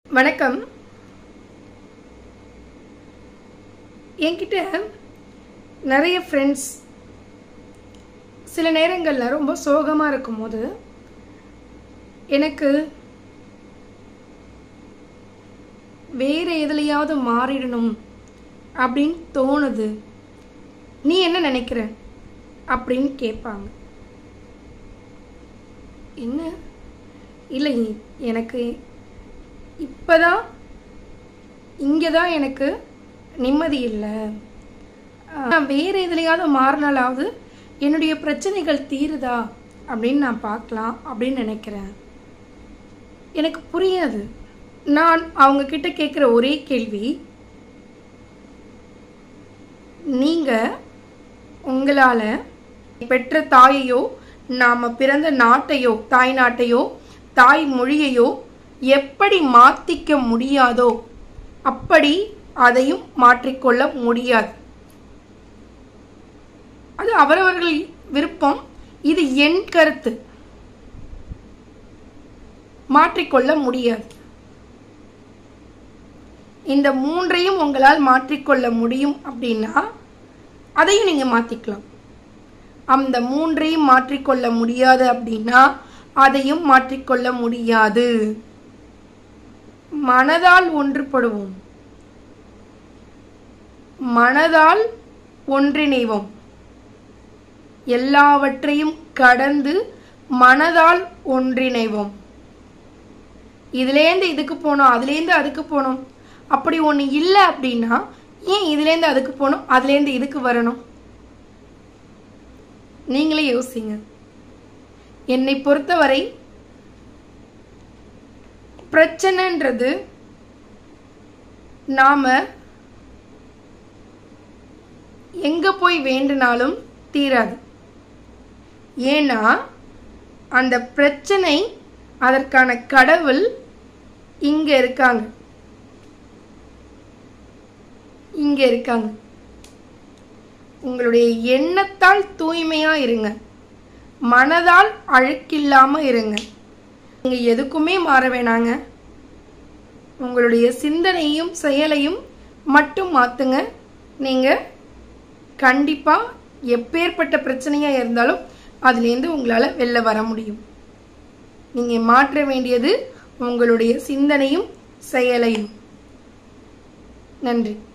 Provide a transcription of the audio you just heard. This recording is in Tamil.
வணக்கம் என்கிட்ட நிறைய ஃப்ரெண்ட்ஸ் சில நேரங்களில் ரொம்ப சோகமாக இருக்கும்போது எனக்கு வேறு எதுலையாவது மாறிடணும் அப்படின்னு தோணுது நீ என்ன நினைக்கிற அப்படின்னு கேட்பாங்க என்ன இல்லை எனக்கு இப்போதான் இங்கே தான் எனக்கு நிம்மதி இல்லை நான் வேறு எதுலையாவது மாறினாலாவது என்னுடைய பிரச்சனைகள் தீருதா அப்படின்னு நான் பார்க்கலாம் அப்படின்னு நினைக்கிறேன் எனக்கு புரியாது நான் அவங்க கிட்ட கேட்குற ஒரே கேள்வி நீங்கள் உங்களால் பெற்ற தாயையோ நாம் பிறந்த நாட்டையோ தாய் நாட்டையோ தாய் மொழியையோ எப்படி மாற்றிக்க முடியாதோ அப்படி அதையும் மாற்றிக்கொள்ள முடியாது அது அவரவர்கள் விருப்பம் இது என் கருத்து மாற்றிக்கொள்ள முடியாது இந்த மூன்றையும் உங்களால் மாற்றிக்கொள்ள முடியும் அப்படின்னா அதையும் நீங்கள் மாற்றிக்கலாம் அந்த மூன்றையும் மாற்றிக்கொள்ள முடியாது அப்படின்னா அதையும் மாற்றிக்கொள்ள முடியாது மனதால் ஒன்றுபடுவோம் மனதால் ஒன்றிணைவோம் எல்லாவற்றையும் கடந்து மனதால் ஒன்றிணைவோம் இதுலேருந்து இதுக்கு போனோம் அதுலேருந்து அதுக்கு போனோம் அப்படி ஒன்று இல்லை அப்படின்னா ஏன் இதுலேருந்து அதுக்கு போகணும் அதுலேருந்து இதுக்கு வரணும் நீங்களே யோசிங்க என்னை பொறுத்தவரை பிரச்சனைன்றது நாம எங்க போய் வேண்டுனாலும் தீராது ஏன்னா அந்த பிரச்சனை அதற்கான கடவுள் இங்க இருக்காங்க இங்க இருக்காங்க உங்களுடைய எண்ணத்தால் தூய்மையா இருங்க மனதால் அழுக்கில்லாம இருங்க நீங்க எதுக்குமே மாற வேணாங்க உங்களுடைய சிந்தனையும் செயலையும் மட்டும் மாத்துங்க நீங்க கண்டிப்பா எப்பேற்பட்ட பிரச்சனையா இருந்தாலும் அதுலேருந்து உங்களால வெளில வர முடியும் நீங்க மாற்ற வேண்டியது உங்களுடைய சிந்தனையும் செயலையும் நன்றி